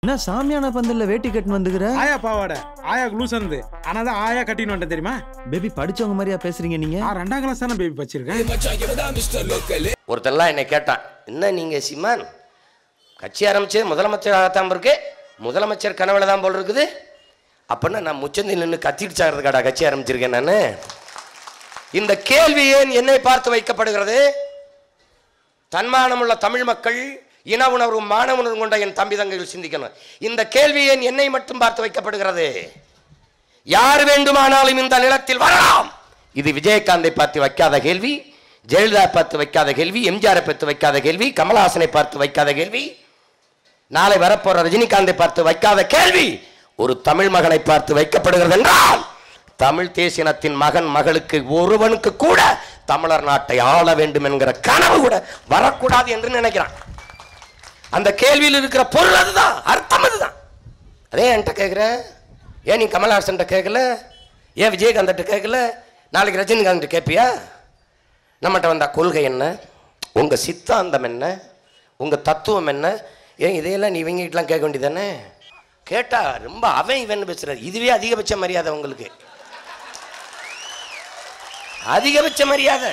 என்ன சாமியான பந்தல்ல வேட்டி கட்டுன்னு வந்துக்கிற ஆயா பாவாடை ஆயா லூஸ் இருந்து ஆனா தான் ஆயா கட்டின்னு வந்துட்டேன் தெரியுமா பேபி படிச்சவங்க மாதிரியா பேசுறீங்க நீங்க நான் ரெண்டாம் கிளாஸ் தானே பேபி வச்சிருக்கேன் ஒருத்தன்லாம் என்னை கேட்டான் என்ன நீங்க சிமான் கட்சி ஆரம்பிச்சு முதலமைச்சர் ஆகத்தான் இருக்கு முதலமைச்சர் கனவுல தான் போல் இருக்குது அப்படின்னா நான் முச்சந்தி நின்று கத்திட்டு சாகிறதுக்காடா கட்சி ஆரம்பிச்சிருக்கேன் நான் இந்த கேள்வி ஏன் என்னை பார்த்து வைக்கப்படுகிறது தன்மானமுள்ள தமிழ் மக்கள் இன உணர்வும் மான உணர்வும் கொண்ட என் தம்பி தங்கைகள் சிந்திக்கணும் இந்த கேள்வி ஏன் என்னை மட்டும் பார்த்து வைக்கப்படுகிறது யார் வேண்டுமானாலும் இந்த நிலத்தில் வரலாம் இது விஜயகாந்தை பார்த்து வைக்காத கேள்வி ஜெயலலிதா பார்த்து வைக்காத கேள்வி எம்ஜிஆரை பார்த்து வைக்காத கேள்வி கமலஹாசனை பார்த்து வைக்காத கேள்வி நாளை வரப்போற ரஜினிகாந்தை பார்த்து வைக்காத கேள்வி ஒரு தமிழ் மகனை பார்த்து வைக்கப்படுகிறது என்றால் தமிழ் தேசியனத்தின் மகன் மகளுக்கு ஒருவனுக்கு கூட தமிழர் நாட்டை ஆள வேண்டும் என்கிற கனவு கூட வரக்கூடாது என்று நினைக்கிறான் அந்த கேள்வியில் இருக்கிற பொருள் அதுதான் அர்த்தம் அதுதான் அதே என்கிட்ட கேட்குற ஏன் நீ கமல்ஹாசன்ட்ட கேட்கல ஏன் விஜயகாந்த்கிட்ட கேட்கல நாளைக்கு ரஜினிகாந்த் கேட்பியா நம்மகிட்ட வந்த கொள்கை என்ன உங்கள் சித்தாந்தம் என்ன உங்கள் தத்துவம் என்ன ஏன் இதையெல்லாம் நீ இவங்ககிட்டலாம் கேட்க வேண்டியதானே கேட்டா ரொம்ப அவன் இவன் பேசுறது இதுவே அதிகபட்ச மரியாதை உங்களுக்கு அதிகபட்ச மரியாதை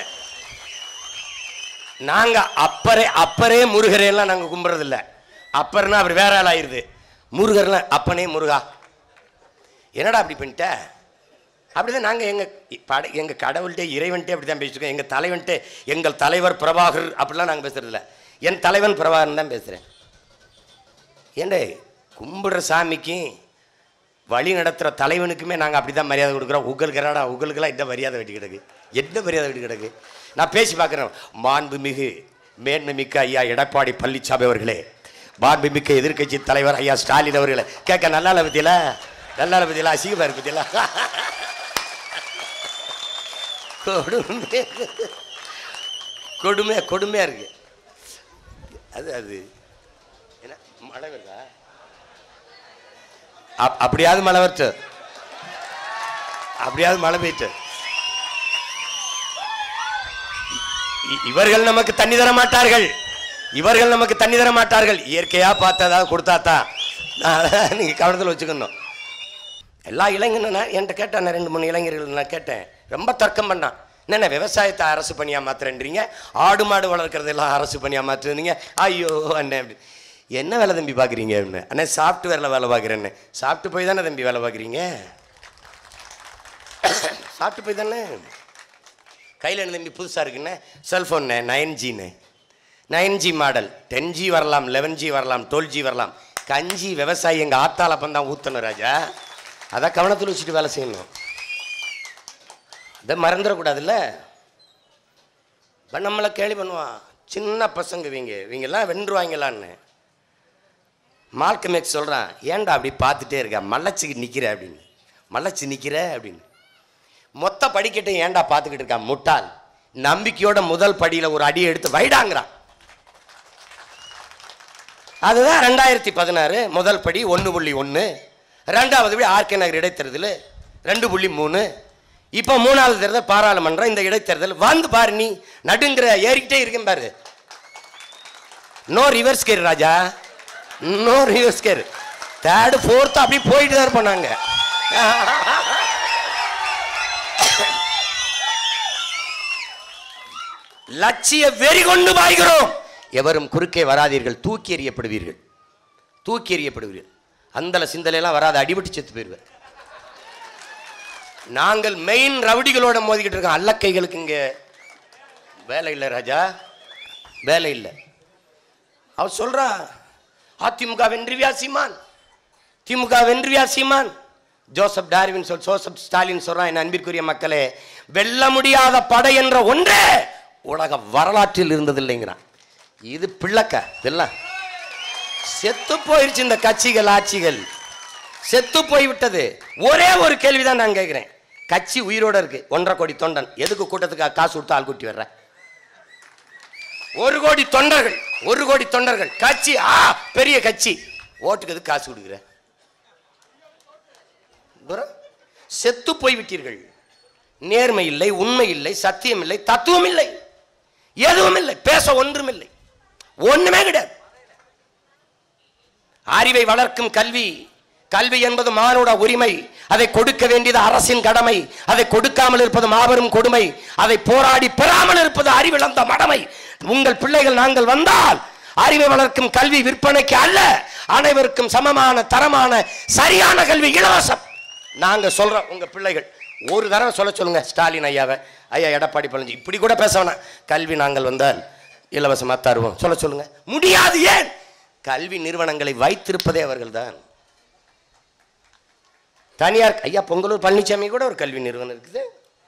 நாங்க அப்பரே அப்பரே முருகரேலாம் நாங்க கும்பிடுறது இல்ல அப்பர்னா அவர் வேற ஆள் ஆயிருது முருகர்லாம் அப்பனே முருகா என்னடா அப்படி பண்ணிட்ட அப்படிதான் நாங்க எங்க பட எங்க கடவுள்கிட்ட இறைவன்ட்டே அப்படி தான் பேசிருக்கோம் எங்க தலைவன்ட்டே எங்கள் தலைவர் பிரபாகர் அப்படிலாம் நாங்க பேசுறது இல்ல என் தலைவன் பிரபாகரன் தான் பேசுறேன் ஏண்டே கும்பிடுற சாமிக்கு வழி நடத்துகிற தலைவனுக்குமே நாங்கள் அப்படி தான் மரியாதை கொடுக்குறோம் உங்களுக்கு என்னடா உங்களுக்கெல்லாம் என்ன மரியாதை வெட்டி கிடக்கு என்ன மரியாதை வெட்டி கிடக்கு நான் பேசி பார்க்குறேன் மாண்புமிகு மேன்மைமிக்க ஐயா எடப்பாடி பழனிசாமி அவர்களே மாண்புமிக்க எதிர்க்கட்சி தலைவர் ஐயா ஸ்டாலின் அவர்களே கேட்க நல்லா இல்லை பத்தியில நல்லா இல்லை பத்தியில அசிங்கமாக இருக்கு பத்தியில கொடுமை கொடுமை கொடுமையாக இருக்கு அது அது என்ன மழை வருதா அப்- அப்படியாவது மழை வரட்டு அப்படியாவது மழை பெய்ட்டு இ- இவர்கள் நமக்கு தண்ணி தர மாட்டார்கள் இவர்கள் நமக்கு தண்ணி தர மாட்டார்கள் இயற்கையா பார்த்ததா கொடுத்தாத்தான் நான் நீங்க கவனத்தில் வச்சுக்கணும் எல்லா இளைஞனும் நான் என்கிட்ட கேட்டேன் நான் ரெண்டு மூணு இளைஞர்கள் நான் கேட்டேன் ரொம்ப தர்க்கம் பண்ணான் என்னென்ன விவசாயத்தை அரசு பணியா மாத்துறேன்றீங்க ஆடு மாடு வளர்க்குறதெல்லாம் அரசு பணியா மாத்துறீங்க ஐயோ அண்ணே அப்படி என்ன வேலை தம்பி பார்க்குறீங்க அப்படின்னு அண்ணே சாஃப்ட்வேரில் வேலை பார்க்குறேன்னு சாப்பிட்டு போய் தானே தம்பி வேலை பார்க்குறீங்க சாப்பிட்டு போய் தானே கையில் என்ன தம்பி புதுசாக இருக்குண்ணே செல்ஃபோன்னு நைன் ஜின்னு nine G model ten G வரலாம் லெவன் ஜி வரலாம் டுவெல் ஜி வரலாம் கஞ்சி விவசாயி எங்கள் ஆத்தால தான் ஊற்றணும் ராஜா அதை கவனத்தில் வச்சுட்டு வேலை செய்யணும் அதை மறந்துடக்கூடாதுல்ல இப்போ நம்மளை கேள்வி பண்ணுவான் சின்ன பசங்க இவங்க இவங்கெல்லாம் வென்றுவாங்களான்னு மார்க்கம் எக்ஸ் சொல்கிறான் ஏன்டா அப்படி பார்த்துட்டே இருக்க மலைச்சுக்கு நிற்கிற அப்படின்னு மலைச்சு நிற்கிற அப்படின்னு மொத்த படிக்கட்டும் ஏன்டா பார்த்துக்கிட்டு இருக்கான் முட்டாள் நம்பிக்கையோட முதல் படியில் ஒரு அடியை எடுத்து வைடாங்கிறான் அதுதான் ரெண்டாயிரத்தி பதினாறு முதல் படி ஒன்று புள்ளி ஒன்று ரெண்டாவது படி ஆர்கே நகர் இடைத்தேர்தல் ரெண்டு புள்ளி மூணு இப்போ மூணாவது தேர்தல் பாராளுமன்றம் இந்த இடைத்தேர்தல் வந்து பாரு நீ நடுங்கிற ஏறிக்கிட்டே இருக்கேன் பாரு நோ ரிவர்ஸ் கேர் ராஜா no reverse gear third fourth அப்படி போயிட்டு தான் இருப்போம் நாங்க லட்சிய வெறி கொண்டு பாய்கிறோம் எவரும் குறுக்கே வராதீர்கள் தூக்கி எறியப்படுவீர்கள் தூக்கி எறியப்படுவீர்கள் அந்தல சிந்தலையெல்லாம் வராது அடிபட்டு செத்து போயிருவேன் நாங்கள் மெயின் ரவுடிகளோட மோதிக்கிட்டு இருக்கோம் அல்லக்கைகளுக்கு இங்க வேலை இல்லை ராஜா வேலை இல்லை அவர் சொல்றா அதிமுக வென்றுவியா சீமான் திமுக வென்றுவியா சீமான் ஜோசப் டார்வின் சொல் ஜோசப் ஸ்டாலின் சொல்றான் என் அன்பிற்குரிய மக்களே வெல்ல முடியாத படை என்ற ஒன்றே உலக வரலாற்றில் இருந்ததில்லைங்கிறான் இது பிள்ளக்க இதெல்லாம் செத்து போயிருச்சு இந்த கட்சிகள் ஆட்சிகள் செத்து போய் விட்டது ஒரே ஒரு கேள்விதான் நான் கேட்கிறேன் கட்சி உயிரோட இருக்கு ஒன்றரை கோடி தொண்டன் எதுக்கு கூட்டத்துக்கு காசு கொடுத்து ஆள் கூட்டி வர்ற ஒரு கோடி தொண்டர்கள் ஒரு கோடி தொண்டர்கள் கட்சி ஆ பெரிய கட்சி ஓட்டுக்கு எதுக்கு காசு கொடுக்குற புறம், செத்து போய் விட்டீர்கள் நேர்மை இல்லை உண்மை இல்லை சத்தியம் இல்லை தத்துவம் இல்லை எதுவும் இல்லை பேச ஒன்றும் இல்லை ஒண்ணுமே கிடையாது அறிவை வளர்க்கும் கல்வி கல்வி என்பது மானுட உரிமை அதை கொடுக்க வேண்டியது அரசின் கடமை அதை கொடுக்காமல் இருப்பது மாபெரும் கொடுமை அதை போராடி பெறாமல் இருப்பது அறிவிழந்த மடமை உங்கள் பிள்ளைகள் நாங்கள் வந்தால் அறிவை வளர்க்கும் கல்வி விற்பனைக்கு அல்ல அனைவருக்கும் சமமான தரமான சரியான கல்வி இலவசம் நாங்க சொல்றோம் உங்க பிள்ளைகள் ஒரு தடவை சொல்ல சொல்லுங்க ஸ்டாலின் ஐயாவை ஐயா எடப்பாடி பழனிசாமி இப்படி கூட பேச வேணாம் கல்வி நாங்கள் வந்தால் இலவசமாக தருவோம் சொல்ல சொல்லுங்க முடியாது ஏன் கல்வி நிறுவனங்களை வைத்திருப்பதே அவர்கள்தான் தனியார் ஐயா பொங்கலூர் பழனிசாமி கூட ஒரு கல்வி நிறுவனம் இருக்குது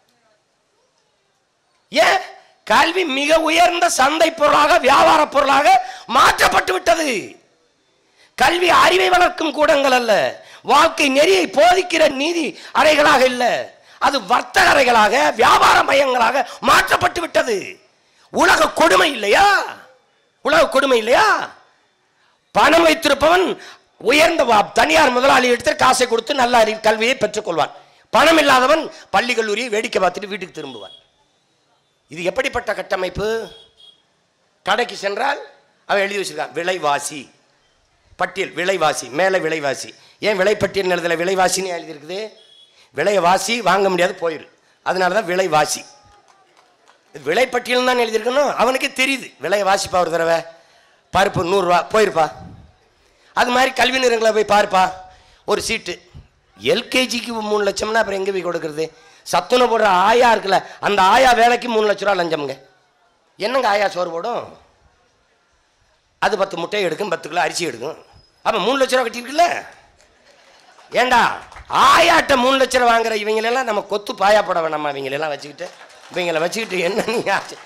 ஏன் கல்வி மிக உயர்ந்த சந்தை பொருளாக வியாபார பொருளாக மாற்றப்பட்டு விட்டது கல்வி அறிவை வளர்க்கும் கூடங்கள் அல்ல வாழ்க்கை நெறியை போதிக்கிற நீதி அறைகளாக இல்ல அது வர்த்தக அறைகளாக வியாபார மையங்களாக மாற்றப்பட்டு விட்டது உலக கொடுமை இல்லையா உலக கொடுமை இல்லையா பணம் வைத்திருப்பவன் உயர்ந்த வா- தனியார் முதலாளி எடுத்து காசை கொடுத்து நல்ல அறிவு கல்வியை பெற்றுக்கொள்வான் பணம் இல்லாதவன் பள்ளி கல்லூரியை வேடிக்கை பார்த்துட்டு வீட்டுக்கு திரும்புவான் இது எப்படிப்பட்ட கட்டமைப்பு கடைக்கு சென்றால் அவன் எழுதி வச்சிருக்கான் விலைவாசி பட்டியல் விலைவாசி மேலே விலைவாசி ஏன் விலைப்பட்டியல் எழுதல விலைவாசின்னு ஏன் எழுதியிருக்குது விலையை வாசி வாங்க முடியாது போயிரு அதனால தான் விலைவாசி இது விலைப்பட்டியல் தான் எழுதியிருக்கணும் அவனுக்கே தெரியுது விலையை வாசிப்பா ஒரு தடவை பருப்பு நூறுரூவா போயிருப்பா அது மாதிரி கல்வி நிறுவனங்களை போய் பாருப்பா ஒரு சீட்டு எல்கேஜிக்கு மூணு லட்சம்னா அப்புறம் எங்கே போய் கொடுக்குறது சத்துணவு போடுற ஆயா இருக்குல்ல அந்த ஆயா வேலைக்கு மூணு லட்ச ரூபா லஞ்சம்ங்க என்னங்க ஆயா சோறு போடும் அது பத்து முட்டை எடுக்கும் பத்து கிலோ அரிசி எடுக்கும் அப்போ மூணு லட்ச ரூபா கட்டியிருக்குல்ல ஏண்டா ஆயாட்ட மூணு லட்ச ரூபா வாங்குற இவங்களெல்லாம் நம்ம கொத்து பாயா போட வேணாமா இவங்களெல்லாம் வச்சுக்கிட்டு இவங்களை வச்சுக்கிட்டு என்ன நீ ஆச்சு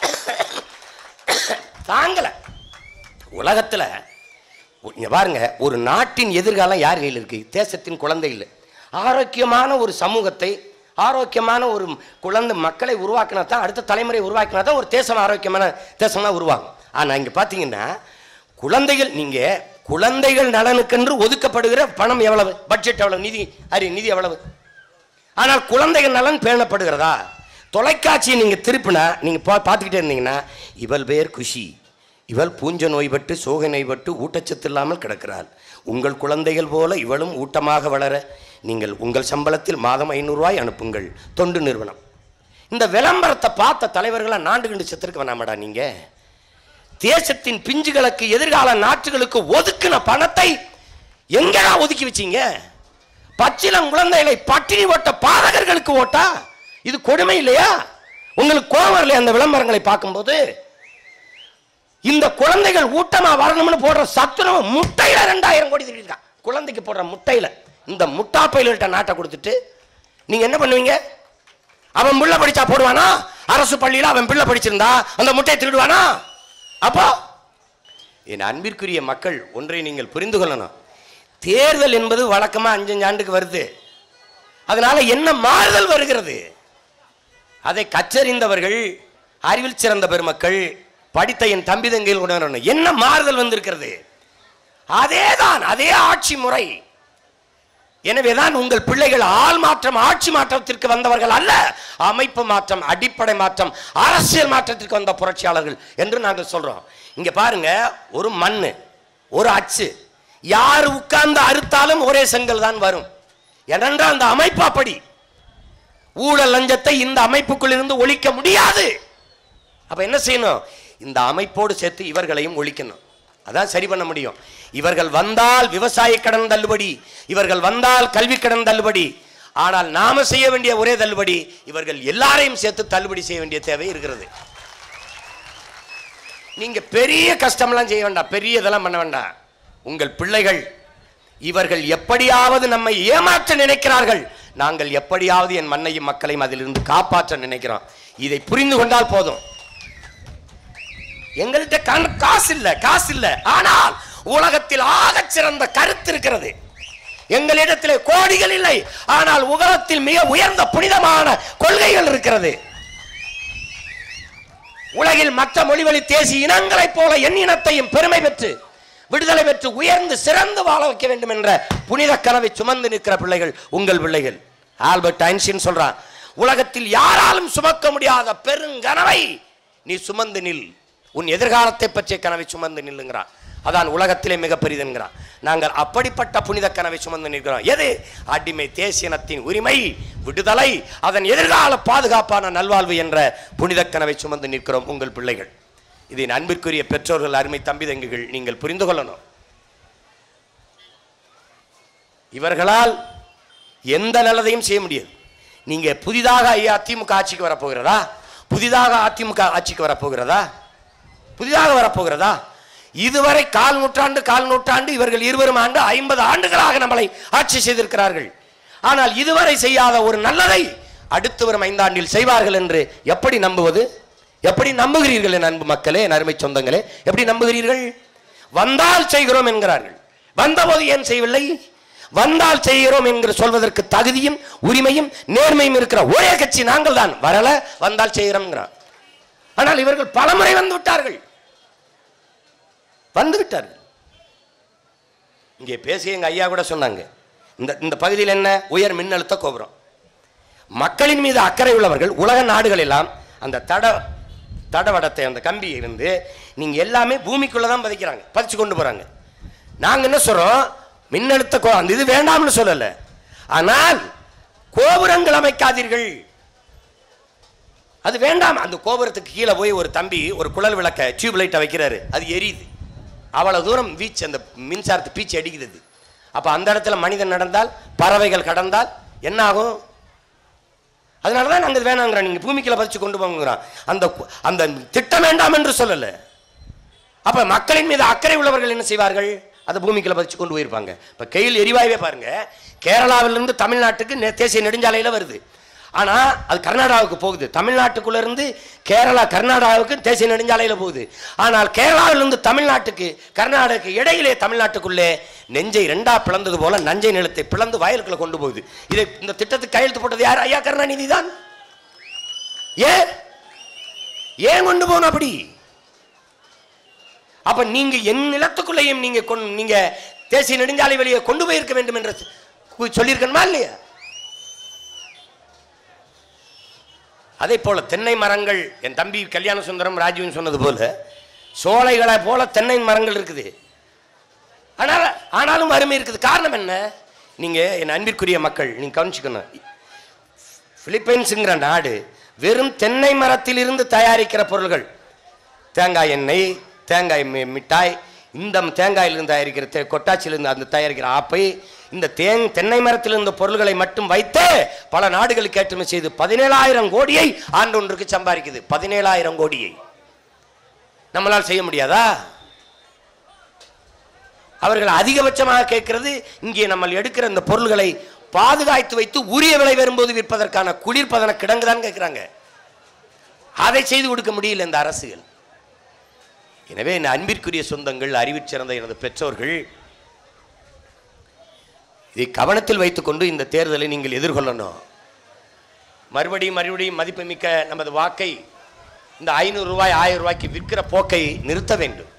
தாங்கலை உலகத்தில் இங்க பாருங்க ஒரு நாட்டின் எதிர்காலம் யார் கையில் இருக்கு தேசத்தின் குழந்தைகள் ஆரோக்கியமான ஒரு சமூகத்தை ஆரோக்கியமான ஒரு குழந்தை மக்களை உருவாக்கினா தான் அடுத்த தலைமுறை உருவாக்கினா தான் ஒரு தேசம் ஆரோக்கியமான தேசமாக உருவாகும் ஆனால் இங்கே பார்த்தீங்கன்னா குழந்தைகள் நீங்கள் குழந்தைகள் நலனுக்கென்று ஒதுக்கப்படுகிற பணம் எவ்வளவு பட்ஜெட் எவ்வளவு நிதி அறி நிதி எவ்வளவு ஆனால் குழந்தைகள் நலன் பேணப்படுகிறதா தொலைக்காட்சியை நீங்கள் திருப்பினா நீங்கள் பா பார்த்துக்கிட்டே இருந்தீங்கன்னா இவள் பேர் குஷி இவள் பூஞ்ச நோய்பட்டு சோகை நோய்பட்டு ஊட்டச்சத்து இல்லாமல் கிடக்கிறாள் உங்கள் குழந்தைகள் போல இவளும் ஊட்டமாக வளர நீங்கள் உங்கள் சம்பளத்தில் மாதம் ஐநூறுரூவாய் அனுப்புங்கள் தொண்டு நிறுவனம் இந்த விளம்பரத்தை பார்த்த தலைவர்களை நாண்டு கண்டு செத்துருக்க வேணாமடா நீங்கள் தேசத்தின் பிஞ்சுகளுக்கு எதிர்கால நாட்டுகளுக்கு ஒதுக்கின பணத்தை எங்கடா ஒதுக்கி வச்சீங்க பச்சிலம் குழந்தைகளை பட்டினி ஓட்ட பாதகர்களுக்கு ஓட்டா இது கொடுமை இல்லையா உங்களுக்கு கோபம் வரலையா அந்த விளம்பரங்களை பார்க்கும்போது இந்த குழந்தைகள் ஊட்டமா வரணும்னு போடுற சத்துணவு முட்டையில ரெண்டாயிரம் கோடி திருடிருக்கான் குழந்தைக்கு போடுற முட்டையில இந்த முட்டா பயில்கிட்ட நாட்டை கொடுத்துட்டு நீங்க என்ன பண்ணுவீங்க அவன் பிள்ளை படிச்சா போடுவானா அரசு பள்ளியில அவன் பிள்ளை படிச்சிருந்தா அந்த முட்டையை திருடுவானா அப்போ என் அன்பிற்குரிய மக்கள் ஒன்றை நீங்கள் புரிந்து கொள்ளணும் தேர்தல் என்பது வழக்கமா அஞ்சஞ்சு ஆண்டுக்கு வருது அதனால என்ன மாறுதல் வருகிறது அதை கற்றறிந்தவர்கள் அறிவில் சிறந்த பெருமக்கள் படித்த என் தம்பி தங்கையில் உணரணும் என்ன மாறுதல் வந்திருக்கிறது அதேதான் அதே ஆட்சி முறை எனவேதான் உங்கள் பிள்ளைகள் ஆள் மாற்றம் ஆட்சி மாற்றத்திற்கு வந்தவர்கள் அல்ல அமைப்பு மாற்றம் அடிப்படை மாற்றம் அரசியல் மாற்றத்திற்கு வந்த புரட்சியாளர்கள் என்று நாங்கள் சொல்றோம் இங்க பாருங்க ஒரு மண்ணு ஒரு அச்சு யார் உட்கார்ந்து அறுத்தாலும் ஒரே செங்கல் தான் வரும் ஏனென்றால் அந்த அமைப்பு அப்படி ஊழல் லஞ்சத்தை இந்த அமைப்புக்குள் இருந்து ஒழிக்க முடியாது அப்ப என்ன செய்யணும் இந்த அமைப்போடு சேர்த்து இவர்களையும் ஒழிக்கணும் அதான் சரி பண்ண முடியும் இவர்கள் வந்தால் விவசாய கடன் தள்ளுபடி இவர்கள் வந்தால் கல்வி கடன் தள்ளுபடி ஆனால் நாம செய்ய வேண்டிய ஒரே தள்ளுபடி இவர்கள் எல்லாரையும் சேர்த்து தள்ளுபடி செய்ய வேண்டிய தேவை இருக்கிறது நீங்க பெரிய கஷ்டம்லாம் செய்ய வேண்டாம் பெரிய இதெல்லாம் பண்ண வேண்டாம் உங்கள் பிள்ளைகள் இவர்கள் எப்படியாவது நம்மை ஏமாற்ற நினைக்கிறார்கள் நாங்கள் எப்படியாவது என் மண்ணையும் மக்களையும் அதிலிருந்து காப்பாற்ற நினைக்கிறோம் இதை புரிந்து கொண்டால் போதும் எங்கள்கிட்ட கண் காசு இல்ல காசு இல்ல ஆனால் உலகத்தில் ஆகச் சிறந்த கருத்து இருக்கிறது எங்களிடத்தில் கோடிகள் இல்லை ஆனால் உலகத்தில் மிக உயர்ந்த புனிதமான கொள்கைகள் இருக்கிறது உலகில் மற்ற மொழிவழி தேசிய இனங்களைப் போல என் இனத்தையும் பெருமை பெற்று விடுதலை பெற்று உயர்ந்து சிறந்து வாழ வைக்க வேண்டும் என்ற புனித கனவை சுமந்து நிற்கிற பிள்ளைகள் உங்கள் பிள்ளைகள் ஆல்பர்ட் ஐன்ஸ்டீன் சொல்றான் உலகத்தில் யாராலும் சுமக்க முடியாத பெருங்கனவை நீ சுமந்து நில் உன் எதிர்காலத்தை பற்றிய கனவை சுமந்து நில்லுங்கிறான் அதான் உலகத்திலே மிக பெரிதென்கிறான் நாங்கள் அப்படிப்பட்ட புனித கனவை சுமந்து நிற்கிறோம் எது அடிமை தேசியனத்தின் உரிமை விடுதலை அதன் எதிர்கால பாதுகாப்பான நல்வாழ்வு என்ற புனித கனவை சுமந்து நிற்கிறோம் உங்கள் பிள்ளைகள் இதை அன்பிற்குரிய பெற்றோர்கள் அருமை தம்பி தங்கிகள் நீங்கள் புரிந்து கொள்ளணும் இவர்களால் எந்த நல்லதையும் செய்ய முடியாது நீங்க புதிதாக ஐயா திமுக ஆட்சிக்கு வரப்போகிறதா புதிதாக அதிமுக ஆட்சிக்கு வரப்போகிறதா புதிதாக வரப்போகிறதா இதுவரை கால் நூற்றாண்டு கால் நூற்றாண்டு இவர்கள் இருவரும் ஆண்டு ஐம்பது ஆண்டுகளாக நம்மளை ஆட்சி செய்திருக்கிறார்கள் ஆனால் இதுவரை செய்யாத ஒரு நல்லதை அடுத்து வரும் ஐந்தாண்டில் செய்வார்கள் என்று எப்படி நம்புவது எப்படி நம்புகிறீர்கள் என் அன்பு மக்களே என் அருமை சொந்தங்களே எப்படி நம்புகிறீர்கள் வந்தால் செய்கிறோம் என்கிறார்கள் வந்தபோது ஏன் செய்யவில்லை வந்தால் செய்கிறோம் என்று சொல்வதற்கு தகுதியும் உரிமையும் நேர்மையும் இருக்கிற ஒரே கட்சி நாங்கள் தான் வரல வந்தால் செய்கிறோம்ங்கிறான் ஆனால் இவர்கள் பலமுறை வந்து விட்டார்கள் வந்து விட்டார்கள் இங்கே பேசிய எங்க ஐயா கூட சொன்னாங்க இந்த இந்த பகுதியில் என்ன உயர் மின்னழுத்த கோபுரம் மக்களின் மீது அக்கறை உள்ளவர்கள் உலக நாடுகள் எல்லாம் அந்த தட தடவடத்தை அந்த கம்பியை வந்து நீங்க எல்லாமே பூமிக்குள்ள தான் பதிக்கிறாங்க பதிச்சு கொண்டு போறாங்க நாங்க என்ன சொல்றோம் மின்னழுத்த கோ அந்த இது வேண்டாம்னு சொல்லல ஆனால் கோபுரங்கள் அமைக்காதீர்கள் அது வேண்டாம் அந்த கோபுரத்துக்கு கீழே போய் ஒரு தம்பி ஒரு குழல் விளக்க டியூப் லைட்டை வைக்கிறாரு அது எரியுது அவ்வளவு தூரம் வீச்சு அந்த மின்சாரத்து பீச்சு அடிக்கிறது அப்ப அந்த இடத்துல மனிதன் நடந்தால் பறவைகள் கடந்தால் என்ன ஆகும் அதனால தான் நாங்கள் வேணாங்கிறோம் நீங்க பூமிக்குள்ள பதிச்சு கொண்டு போங்கிறோம் அந்த கு- அந்த திட்டம் வேண்டாம் என்று சொல்லல அப்ப மக்களின் மீது அக்கறை உள்ளவர்கள் என்ன செய்வார்கள் அதை பூமிக்குள்ள பதிச்சு கொண்டு போயிருப்பாங்க இப்ப கையில் எரிவாயுவே பாருங்க கேரளாவிலிருந்து தமிழ்நாட்டுக்கு நெ- தேசிய நெடுஞ்சாலையில வருது ஆனா அது கர்நாடகாவுக்கு போகுது தமிழ்நாட்டுக்குள்ள இருந்து கேரளா கர்நாடகாவுக்கு தேசிய நெடுஞ்சாலையில போகுது ஆனால் கேரளாவிலிருந்து தமிழ்நாட்டுக்கு கர்நாடகாவுக்கு இடையிலே தமிழ்நாட்டுக்குள்ளே நெஞ்சை ரெண்டா பிளந்தது போல நஞ்சை நிலத்தை பிளந்து வயலுக்குள்ள கொண்டு போகுது இதை இந்த திட்டத்துக்கு கையெழுத்து போட்டது யார் ஐயா கருணாநிதி தான் ஏன் ஏன் கொண்டு போகணும் அப்படி அப்ப நீங்க என் நிலத்துக்குள்ளேயும் நீங்க கொண்டு நீங்க தேசிய நெடுஞ்சாலை வழியை கொண்டு போயிருக்க வேண்டும் என்று கு- சொல்லியிருக்கணுமா இல்லையா அதே போல தென்னை மரங்கள் என் தம்பி கல்யாண சுந்தரம் ராஜீவன் சொன்னது போல சோலைகளை போல தென்னை மரங்கள் இருக்குது ஆனால் ஆனாலும் வறுமை இருக்குது காரணம் என்ன நீங்க என் அன்பிற்குரிய மக்கள் நீங்க கவனிச்சுக்கணும் பிலிப்பைன்ஸுங்கிற நாடு வெறும் தென்னை மரத்திலிருந்து தயாரிக்கிற பொருள்கள் தேங்காய் எண்ணெய் தேங்காய் மி- மிட்டாய் இந்த தேங்காயிலிருந்து தயாரிக்கிற தே- கொட்டாச்சியிலிருந்து அந்த தயாரிக்கிற ஆப்பை இந்த தேங் தென்னை மரத்திலிருந்த பொருள்களை மட்டும் வைத்து பல நாடுகளுக்கு ஏற்றுமதி செய்து பதினேழாயிரம் கோடியை ஆண்டொன்றுக்கு சம்பாதிக்குது பதினேழாயிரம் கோடியை நம்மளால் செய்ய முடியாதா அவர்கள் அதிகபட்சமாக கேட்கிறது இங்கே நம்ம எடுக்கிற இந்த பொருள்களை பாதுகாத்து வைத்து உரிய விலை வரும்போது விற்பதற்கான குளிர்பதன கிடங்கு தான் கேட்கிறாங்க அதை செய்து கொடுக்க முடியல இந்த அரசுகள் எனவே என் அன்பிற்குரிய சொந்தங்கள் அறிவிற் சிறந்த எனது பெற்றோர்கள் இதை கவனத்தில் வைத்துக்கொண்டு இந்த தேர்தலை நீங்கள் எதிர்கொள்ளணும் மறுபடியும் மறுபடியும் மதிப்புமிக்க நமது வாக்கை இந்த ஐநூறு ரூபாய் ஆயிரம் ரூபாய்க்கு விற்கிற போக்கை நிறுத்த வேண்டும்